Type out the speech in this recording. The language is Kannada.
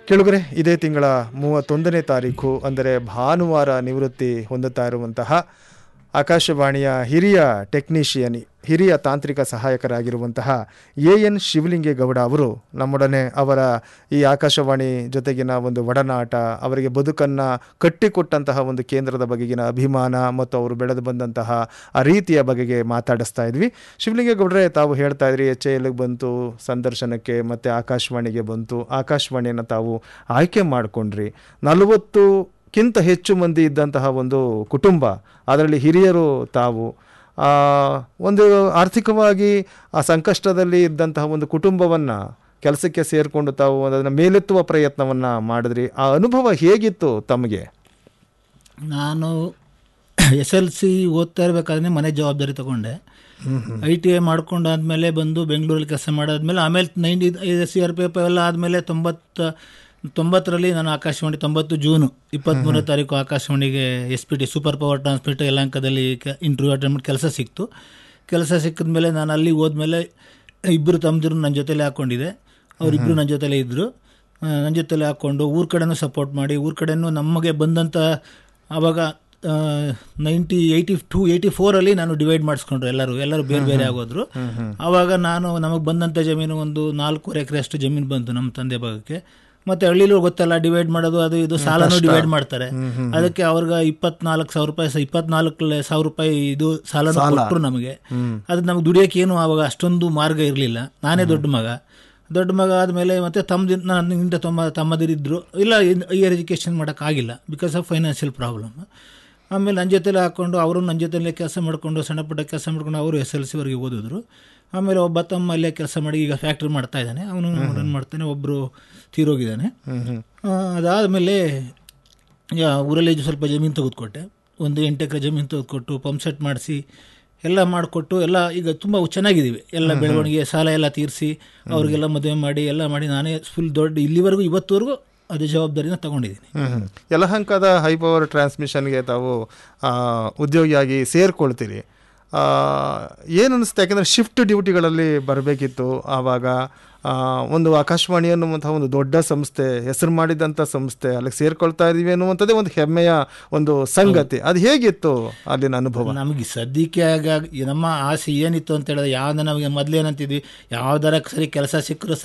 ಕೆಳಗರೆ ಇದೇ ತಿಂಗಳ ಮೂವತ್ತೊಂದನೇ ತಾರೀಕು ಅಂದರೆ ಭಾನುವಾರ ನಿವೃತ್ತಿ ಹೊಂದುತ್ತಾ ಇರುವಂತಹ ಆಕಾಶವಾಣಿಯ ಹಿರಿಯ ಟೆಕ್ನಿಷಿಯನ್ ಹಿರಿಯ ತಾಂತ್ರಿಕ ಸಹಾಯಕರಾಗಿರುವಂತಹ ಎ ಎನ್ ಶಿವಲಿಂಗೇಗೌಡ ಅವರು ನಮ್ಮೊಡನೆ ಅವರ ಈ ಆಕಾಶವಾಣಿ ಜೊತೆಗಿನ ಒಂದು ಒಡನಾಟ ಅವರಿಗೆ ಬದುಕನ್ನು ಕಟ್ಟಿಕೊಟ್ಟಂತಹ ಒಂದು ಕೇಂದ್ರದ ಬಗೆಗಿನ ಅಭಿಮಾನ ಮತ್ತು ಅವರು ಬೆಳೆದು ಬಂದಂತಹ ಆ ರೀತಿಯ ಬಗೆಗೆ ಮಾತಾಡಿಸ್ತಾ ಇದ್ವಿ ಶಿವಲಿಂಗೇಗೌಡರೆ ತಾವು ಹೇಳ್ತಾ ಇದ್ರಿ ಎಚ್ ಎಲ್ಗೆ ಬಂತು ಸಂದರ್ಶನಕ್ಕೆ ಮತ್ತು ಆಕಾಶವಾಣಿಗೆ ಬಂತು ಆಕಾಶವಾಣಿಯನ್ನು ತಾವು ಆಯ್ಕೆ ಮಾಡಿಕೊಂಡ್ರಿ ನಲವತ್ತು ಕ್ಕಿಂತ ಹೆಚ್ಚು ಮಂದಿ ಇದ್ದಂತಹ ಒಂದು ಕುಟುಂಬ ಅದರಲ್ಲಿ ಹಿರಿಯರು ತಾವು ಆ, ಒಂದು ಆರ್ಥಿಕವಾಗಿ ಆ ಸಂಕಷ್ಟದಲ್ಲಿ ಇದ್ದಂತಹ ಒಂದು ಕುಟುಂಬವನ್ನು ಕೆಲಸಕ್ಕೆ ಸೇರಿಕೊಂಡು ತಾವು ಅದನ್ನು ಮೇಲೆತ್ತುವ ಪ್ರಯತ್ನವನ್ನು ಮಾಡಿದ್ರಿ ಆ ಅನುಭವ ಹೇಗಿತ್ತು ತಮಗೆ ನಾನು ಎಸ್ ಎಲ್ ಸಿ ಓದ್ತಾ ಇರಬೇಕಾದ್ರೆ ಮನೆ ಜವಾಬ್ದಾರಿ ತಗೊಂಡೆ ಐ ಟಿ ಐ ಮಾಡ್ಕೊಂಡಾದ್ಮೇಲೆ ಬಂದು ಬೆಂಗಳೂರಲ್ಲಿ ಕೆಲಸ ಮಾಡಾದ್ಮೇಲೆ ಆಮೇಲೆ ninety C R P F ಎಲ್ಲ ಆದಮೇಲೆ ತೊಂಬತ್ತ ತೊಂಬತ್ತರಲ್ಲಿ ನಾನು ಆಕಾಶವಾಣಿ ತೊಂಬತ್ತು ಜೂನು ಇಪ್ಪತ್ತ್ಮೂರನೇ ತಾರೀಕು ಆಕಾಶವಾಣಿಗೆ S P T super power transmit ಯಲಹಂಕದಲ್ಲಿ ಇಂಟರ್ವ್ಯೂ ಅಟೆಂಡ್ ಮಾಡಿ ಕೆಲಸ ಸಿಕ್ತು ಕೆಲಸ ಸಿಕ್ಕಿದ ಮೇಲೆ ನಾನು ಅಲ್ಲಿ ಹೋದ್ಮೇಲೆ ಇಬ್ಬರು ತಮ್ಮದಿರು ನನ್ನ ಜೊತೆಲೆ ಹಾಕ್ಕೊಂಡಿದ್ದೆ ಅವರಿಬ್ಬರು ನನ್ನ ಜೊತೆಲೇ ಇದ್ದರು ನನ್ನ ಜೊತೆಲೆ ಹಾಕ್ಕೊಂಡು ಊರ ಕಡೆನೂ ಸಪೋರ್ಟ್ ಮಾಡಿ ಊರ ಕಡೆನೂ ನಮಗೆ ಬಂದಂಥ ಆವಾಗ ನೈಂಟಿ ಏಯ್ಟಿ ಟು ಏಯ್ಟಿ ಫೋರಲ್ಲಿ ನಾನು ಡಿವೈಡ್ ಮಾಡಿಸ್ಕೊಂಡ್ರು ಎಲ್ಲರೂ ಎಲ್ಲರೂ ಬೇರೆ ಬೇರೆ ಆಗೋದ್ರು ಆವಾಗ ನಾನು ನಮಗೆ ಬಂದಂಥ ಜಮೀನು ಒಂದು ನಾಲ್ಕೂವರೆ ಎಕರೆ ಅಷ್ಟು ಜಮೀನು ಬಂತು ನಮ್ಮ ತಂದೆ ಭಾಗಕ್ಕೆ ಮತ್ತೆ ಹಳ್ಳಿಲೂ ಗೊತ್ತಲ್ಲ ಡಿವೈಡ್ ಮಾಡೋದು ಅದು ಇದು ಸಾಲನೂ ಡಿವೈಡ್ ಮಾಡ್ತಾರೆ ಅದಕ್ಕೆ ಅವ್ರಿಗೆ ಇಪ್ಪತ್ನಾಲ್ಕು ಸಾವಿರ ರೂಪಾಯಿ ಸ- ಇಪ್ಪತ್ನಾಲ್ಕು ಸಾವಿರ ರೂಪಾಯಿ ಇದು ಸಾಲನೂ ಕೊಟ್ಟರು ನಮಗೆ ಅದು ನಮ್ಗೆ ದುಡಿಯೋಕೆ ಏನು ಆವಾಗ ಅಷ್ಟೊಂದು ಮಾರ್ಗ ಇರಲಿಲ್ಲ ನಾನೇ ದೊಡ್ಡ ಮಗ ದೊಡ್ಡ ಮಗ ಆದಮೇಲೆ ಮತ್ತೆ ತಮ್ಮದಿ ನನ್ನಿಂದ ತಮ್ಮ ತಮ್ಮದಿರಿದ್ರು ಇಲ್ಲ ಹೈಯರ್ ಎಜುಕೇಷನ್ ಮಾಡೋಕ್ಕಾಗಿಲ್ಲ ಬಿಕಾಸ್ ಆಫ್ ಫೈನಾನ್ಷಿಯಲ್ ಪ್ರಾಬ್ಲಮ್ ಆಮೇಲೆ ನನ್ನ ಜೊತೆಲೆ ಹಾಕ್ಕೊಂಡು ಅವರು ನನ್ನ ಜೊತೆಲೇ ಕೆಲಸ ಮಾಡಿಕೊಂಡು ಸಣ್ಣ ಪುಟ್ಟ ಕೆಲಸ ಮಾಡ್ಕೊಂಡು ಅವರು ಎಸ್ ಎಲ್ ಸಿವರೆಗೆ ಓದಿದ್ರು ಆಮೇಲೆ ಒಬ್ಬ ತಮ್ಮ ಅಲ್ಲೇ ಕೆಲಸ ಮಾಡಿ ಈಗ ಫ್ಯಾಕ್ಟ್ರಿ ಮಾಡ್ತಾ ಇದ್ದಾನೆ ಅವನು ರನ್ ಮಾಡ್ತಾನೆ ಒಬ್ಬರು ತೀರೋಗಿದ್ದಾನೆ ಅದಾದಮೇಲೆ ಯಾ ಊರಲ್ಲಿ ಸ್ವಲ್ಪ ಜಮೀನು ತೆಗೆದುಕೊಟ್ಟೆ ಒಂದು ಎಂಟು ಎಕರೆ ಜಮೀನು ತೆಗೆದುಕೊಟ್ಟು ಪಂಪ್ ಸೆಟ್ ಮಾಡಿಸಿ ಎಲ್ಲ ಮಾಡಿಕೊಟ್ಟು ಎಲ್ಲ ಈಗ ತುಂಬ ಚೆನ್ನಾಗಿದ್ದೀವಿ ಎಲ್ಲ ಬೆಳವಣಿಗೆ ಸಾಲ ಎಲ್ಲ ತೀರಿಸಿ ಅವ್ರಿಗೆಲ್ಲ ಮದುವೆ ಮಾಡಿ ಎಲ್ಲ ಮಾಡಿ ನಾನೇ ಫುಲ್ ದೊಡ್ಡ ಇಲ್ಲಿವರೆಗೂ ಇವತ್ತುವರೆಗೂ ಅದೇ ಜವಾಬ್ದಾರಿನ ತಗೊಂಡಿದ್ದೀನಿ ಯಲಹಂಕದ ಹೈ ಪವರ್ ಟ್ರಾನ್ಸ್ಮಿಷನ್ಗೆ ತಾವು ಆ, ಉದ್ಯೋಗಿಯಾಗಿ ಸೇರ್ಕೊಳ್ತೀರಿ ಆ, ಏನು ಅನಿಸುತ್ತೆ ಯಾಕಂದರೆ ಶಿಫ್ಟ್ ಡ್ಯೂಟಿಗಳಲ್ಲಿ ಬರಬೇಕಿತ್ತು ಆವಾಗ ಆ, ಒಂದು ಆಕಾಶವಾಣಿ ಅನ್ನುವಂಥ ಒಂದು ದೊಡ್ಡ ಸಂಸ್ಥೆ ಹೆಸರು ಮಾಡಿದಂಥ ಸಂಸ್ಥೆ ಅಲ್ಲಿಗೆ ಸೇರ್ಕೊಳ್ತಾ ಇದೀವಿ ಅನ್ನುವಂಥದ್ದೇ ಒಂದು ಹೆಮ್ಮೆಯ ಒಂದು ಸಂಗತಿ ಅದು ಹೇಗಿತ್ತು ಅಲ್ಲಿನ ಅನುಭವ ನಮಗೆ ಸದ್ಯಕ್ಕೆ ಆಗ ನಮ್ಮ ಆಸೆ ಏನಿತ್ತು ಅಂತ ಹೇಳಿದ್ರೆ ಯಾವ್ದು ನಮಗೆ ಮೊದಲೇನಂತಿದ್ವಿ ಯಾವ್ದಾರ ಸರಿ ಕೆಲಸ ಸಿಕ್ಕರು